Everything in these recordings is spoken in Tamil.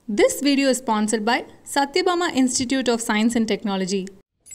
This video is sponsored by Satyabama Institute of Science and Technology.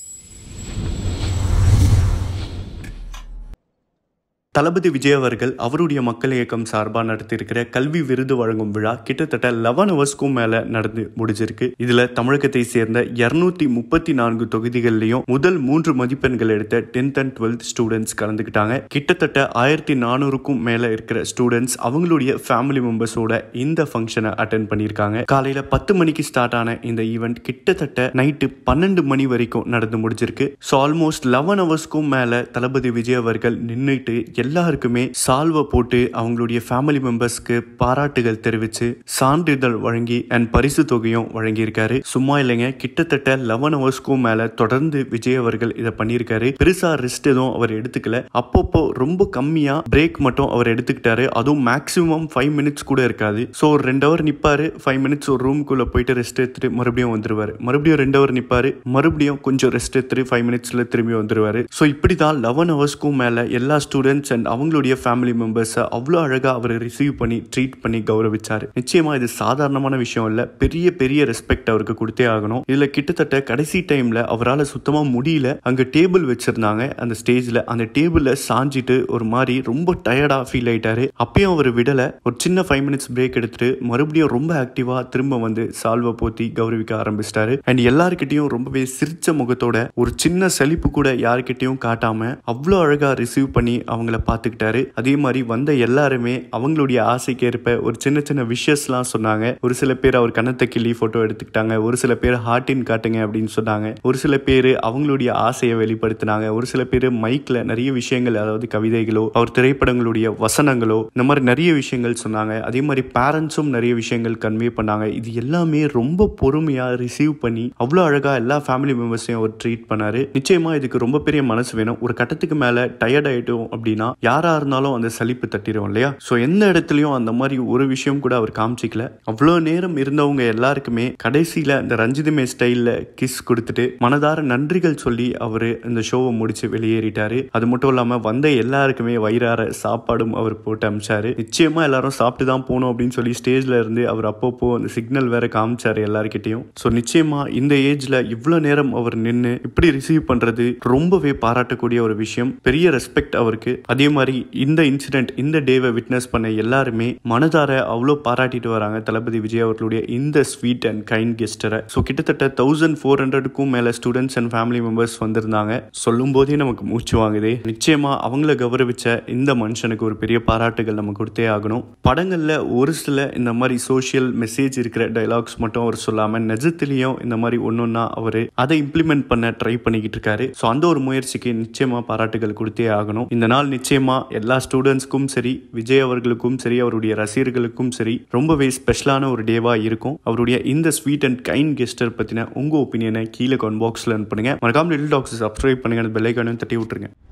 தளபதி விஜய் அவர்கள் அவருடைய மக்கள் இயக்கம் சார்பாக நடத்தியிருக்கிற கல்வி விருது வழங்கும் விழா கிட்டத்தட்ட லெவன் ஹவர்ஸ்க்கும் மேல நடந்து முடிஞ்சிருக்கு இதுல தமிழகத்தை சேர்ந்த இருநூத்தி முப்பத்தி நான்கு தொகுதிகள்லயும் முதல் மூன்று மதிப்பெண்கள் எடுத்த டென்த் அண்ட் டுவெல்த் ஸ்டூடெண்ட்ஸ் கலந்துக்கிட்டாங்க கிட்டத்தட்ட ஆயிரத்தி நானூறுக்கும் மேல இருக்கிற ஸ்டூடெண்ட்ஸ் அவங்களுடைய ஃபேமிலி மெம்பர்ஸோட இந்த ஃபங்க்ஷனை அட்டன் பண்ணியிருக்காங்க காலையில பத்து மணிக்கு ஸ்டார்ட் ஆன இந்த ஈவெண்ட் கிட்டத்தட்ட நைட்டு பன்னெண்டு மணி வரைக்கும் நடந்து முடிஞ்சிருக்கு ஸோ ஆல்மோஸ்ட் லெவன் ஹவர்ஸ்க்கும் மேல தளபதி விஜய் அவர்கள் நின்றுட்டு எல்லாருக்குமே சால்வை போட்டு அவங்களுடைய ஃபேமிலி மெம்பர்ஸ்க்கு பாராட்டுகள் தெரிவித்து சான்றிதழ் வழங்கி அண்ட் பரிசு தொகையும் வழங்கியிருக்காரு சும்மா இல்லைங்க கிட்டத்தட்ட லெவன் ஹவர்ஸ்க்கும் மேல தொடர்ந்து விஜய் அவர்கள் இதை பண்ணியிருக்காரு பெருசா ரெஸ்ட் எதுவும் அவர் எடுத்துக்கல அப்பப்போ ரொம்ப கம்மியா பிரேக் மட்டும் அவர் எடுத்துக்கிட்டாரு அதுவும் மேக்ஸிமம் ஃபைவ் மினிட்ஸ் கூட இருக்காது ஸோ ஒரு ரெண்டு ஹவர் நிப்பாரு ஃபைவ் மினிட்ஸ் ஒரு ரூம்குள்ள போயிட்டு ரெஸ்ட் எடுத்துட்டு மறுபடியும் வந்துருவாரு மறுபடியும் ரெண்டு ஹவர் நிப்பாரு மறுபடியும் கொஞ்சம் ரெஸ்ட் எடுத்துட்டு ஃபைவ் மினிட்ஸ்ல திரும்பி வந்துருவாரு ஸோ இப்படி தான் லெவன் ஹவர்ஸ்க்கும் மேல எல்லா ஸ்டூடெண்ட்ஸ் அண்ட் அவங்களுடைய ஃபேமிலி மெம்பர்ஸை அவ்வளோ அழகாக அவர் ரிசீவ் பண்ணி ட்ரீட் பண்ணி கௌரவிச்சார் நிச்சயமா இது சாதாரணமான விஷயம் இல்லை பெரிய பெரிய ரெஸ்பெக்ட் அவருக்கு கொடுத்தே ஆகணும் இதுல கிட்டத்தட்ட கடைசி டைம்ல அவரால் சுத்தமா முடியல அங்க டேபிள் வச்சிருந்தாங்க அந்த ஸ்டேஜ்ல அந்த டேபிள்ல சாஞ்சிட்டு ஒரு மாதிரி ரொம்ப டயர்டா ஃபீல் ஆயிட்டாரு அப்பயும் அவர் விடல ஒரு சின்ன ஃபைவ் மினிட்ஸ் பிரேக் எடுத்துட்டு மறுபடியும் ரொம்ப ஆக்டிவா திரும்ப வந்து சால்வை போத்தி கௌரவிக்க ஆரம்பிச்சிட்டாரு அண்ட் எல்லாருக்கிட்டையும் ரொம்பவே சிரிச்ச முகத்தோட ஒரு சின்ன செழிப்பு கூட யாருக்கிட்டையும் காட்டாம அவ்வளோ அழகா ரிசீவ் பண்ணி அவங்கள பார்த்துக்கிட்டாரு அதே மாதிரி வந்த எல்லாருமே அவங்களுடைய ஆசைக்கு ஏற்ப ஒரு சின்ன சின்ன விஷயஸ்லாம் சொன்னாங்க ஒரு சில பேர் அவர் கண்ணத்தை கிள்ளி போட்டோ எடுத்துக்கிட்டாங்க ஒரு சில பேர் ஹார்ட்டின் காட்டுங்க அப்படின்னு சொன்னாங்க ஒரு சில பேர் அவங்களுடைய ஆசையை வெளிப்படுத்தினாங்க ஒரு சில பேர் மைக்ல நிறைய விஷயங்கள் அதாவது கவிதைகளோ அவர் திரைப்படங்களுடைய வசனங்களோ இந்த மாதிரி நிறைய விஷயங்கள் சொன்னாங்க அதே மாதிரி பேரண்ட்ஸும் நிறைய விஷயங்கள் கன்வே பண்ணாங்க இது எல்லாமே ரொம்ப பொறுமையா ரிசீவ் பண்ணி அவ்வளோ அழகா எல்லா ஃபேமிலி மெம்பர்ஸையும் அவர் ட்ரீட் பண்ணாரு நிச்சயமா இதுக்கு ரொம்ப பெரிய மனசு வேணும் ஒரு கட்டத்துக்கு மேல டயர்ட் ஆயிட்டோம் அப்படின்னா யாரா இருந்தாலும் அந்த சலிப்பு தட்டிடும் இல்லையா ஸோ எந்த இடத்துலையும் அந்த மாதிரி ஒரு விஷயம் கூட அவர் காமிச்சிக்கல அவ்வளோ நேரம் இருந்தவங்க எல்லாருக்குமே கடைசியில் அந்த ரஞ்சிதமே ஸ்டைலில் கிஸ் கொடுத்துட்டு மனதார நன்றிகள் சொல்லி அவர் இந்த ஷோவை முடிச்சு வெளியேறிட்டாரு அது மட்டும் இல்லாமல் வந்த எல்லாருக்குமே வயிறார சாப்பாடும் அவர் போட்டு அமிச்சாரு நிச்சயமா எல்லாரும் சாப்பிட்டு தான் போகணும் அப்படின்னு சொல்லி ஸ்டேஜ்ல இருந்து அவர் அப்பப்போ அந்த சிக்னல் வேற காமிச்சாரு எல்லாருக்கிட்டையும் ஸோ நிச்சயமா இந்த ஏஜ்ல இவ்வளோ நேரம் அவர் நின்று இப்படி ரிசீவ் பண்றது ரொம்பவே பாராட்டக்கூடிய ஒரு விஷயம் பெரிய ரெஸ்பெக்ட் அவருக்கு அதே மாதிரி இந்த இன்சிடென்ட் இந்த டேவை விட்னஸ் பண்ண எல்லாருமே மனதார அவ்வளோ பாராட்டிட்டு வராங்க தளபதி விஜய் அவர்களுடைய இந்த ஸ்வீட் அண்ட் கைண்ட் கெஸ்டரை ஸோ கிட்டத்தட்ட தௌசண்ட் ஃபோர் ஹண்ட்ரடுக்கும் மேல ஸ்டூடெண்ட்ஸ் அண்ட் ஃபேமிலி மெம்பர்ஸ் வந்திருந்தாங்க சொல்லும் போதே நமக்கு மூச்சு வாங்குது நிச்சயமா அவங்கள கௌரவிச்ச இந்த மனுஷனுக்கு ஒரு பெரிய பாராட்டுகள் நம்ம கொடுத்தே ஆகணும் படங்கள்ல ஒரு சில இந்த மாதிரி சோஷியல் மெசேஜ் இருக்கிற டைலாக்ஸ் மட்டும் அவர் சொல்லாம நிஜத்திலையும் இந்த மாதிரி ஒன்னொன்னா அவர் அதை இம்ப்ளிமெண்ட் பண்ண ட்ரை பண்ணிக்கிட்டு இருக்காரு ஸோ அந்த ஒரு முயற்சிக்கு நிச்சயமா பாராட்டுகள் கொடுத்தே ஆகணும் இந்த நாள் நிச்சயமா எல்லா ஸ்டூடெண்ட்ஸ்க்கும் சரி விஜய் அவர்களுக்கும் சரி அவருடைய ரசிகர்களுக்கும் சரி ரொம்பவே ஸ்பெஷலான ஒரு டேவா இருக்கும் அவருடைய இந்த ஸ்வீட் அண்ட் கைண்ட் கெஸ்டர் பத்தின உங்க ஒப்பீனியனை கீழே கமெண்ட் பாக்ஸ்ல அனுப்புங்க மறக்காம லிட்டில் டாக்ஸ் சப்ஸ்கிரைப் பண்ணுங்க பெல் ஐக்கானும் தட்டி விட்டுருங்க